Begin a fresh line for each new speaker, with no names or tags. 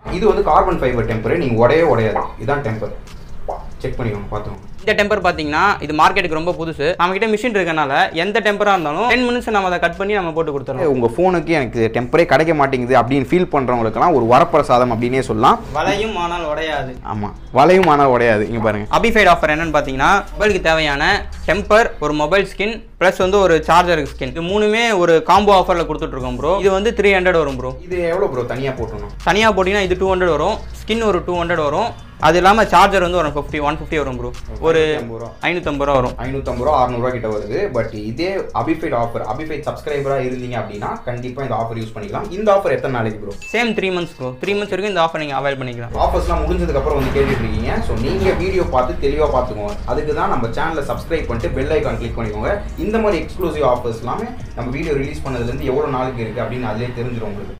இது வந்து carbon fibre temper நீங்கள் உடையே உடையாது இதுதான் டெம்பர் செக் பண்ணிக்கோங்க பார்த்துக்கோங்க
இந்த டெம்பர் பார்த்தீங்கன்னா இது மார்க்கெட்டுக்கு ரொம்ப புதுசு நம்ம கிட்ட மிஷின் இருக்கனால எந்த டெம்பராக இருந்தாலும் டென் மினிட்ஸ் நம்ம அதை கட் பண்ணி நம்ம போட்டு கொடுத்துறோம்
உங்கள் ஃபோனுக்கு எனக்கு டெம்பரே கிடைக்க மாட்டேங்குது அப்படின்னு ஃபீல் பண்ணுறவங்களுக்கெல்லாம் ஒரு வரப்பிரசாதம் அப்படின்னே சொல்லலாம்
வலையும் ஆனால் உடையாது
ஆமாம் வலையும் ஆனால் உடையாது இங்கே பாருங்க
அபிஃபைட் ஆஃபர் என்னன்னு பார்த்தீங்கன்னா மொபைலுக்கு தேவையான டெம்பர் ஒரு மொபைல் ஸ்கின் ப்ளஸ் வந்து ஒரு சார்ஜர் ஸ்கின் இது மூணுமே ஒரு காம்போ ஆஃபரில் கொடுத்துட்ருக்கோம் ப்ரோ இது வந்து த்ரீ ஹண்ட்ரட் வரும் ப்ரோ
இது எவ்வளோ ப்ரோ தனியாக போட்டணும்
தனியாக போட்டிங்கன்னா இது டூ ஹண்ட்ரட் வரும் ஸ்கின் ஒரு டூ ஹண்ட்ரட் வரும் அது இல்லாமல் சார்ஜர் வந்து ஒரு ஃபிஃப்டி ஒன் ஃபிஃப்டி வரும் ப்ரோ ஒரு
ஐம்பது ரூபா
ஐநூற்றம்பது ரூபா வரும்
ஐநூற்றம்பது ரூபா அறநூறுவா கிட்ட வருது பட் இதே அபிஃபைட் ஆஃபர் அபிஃபைட் சப்ஸ்கிரைபராக இருந்தீங்க அப்படின்னா கண்டிப்பாக இந்த ஆஃபர் யூஸ் பண்ணிக்கலாம் இந்த ஆஃபர் எத்தனை நாளைக்கு bro
same three months bro three months வரைக்கும் இந்த ஆஃபர் நீங்கள் அவைல் பண்ணிக்கலாம்
ஆஃபர்ஸ்லாம் முடிஞ்சதுக்கு அப்புறம் வந்து கேட்டுட்டு இருக்கீங்க ஸோ நீங்கள் வீடியோ பார்த்து தெளிவாக பார்த்துக்கோங்க அதுக்கு தான் நம்ம சேனலை சப்ஸ்கிரைப் பண்ணிட்டு பெல் ஐக்கான் கிளிக் பண்ணிக்கோங்க இந்த மாதிரி எக்ஸ்க்ளூசிவ் ஆஃபர்ஸ் எல்லாமே நம்ம வீடியோ ரிலீஸ் பண்ணதுலேருந்து எவ்வளோ நாளைக்கு இருக்குது அப்படின்னு அதிலே தெரிஞ்சிடும் உங்களுக்கு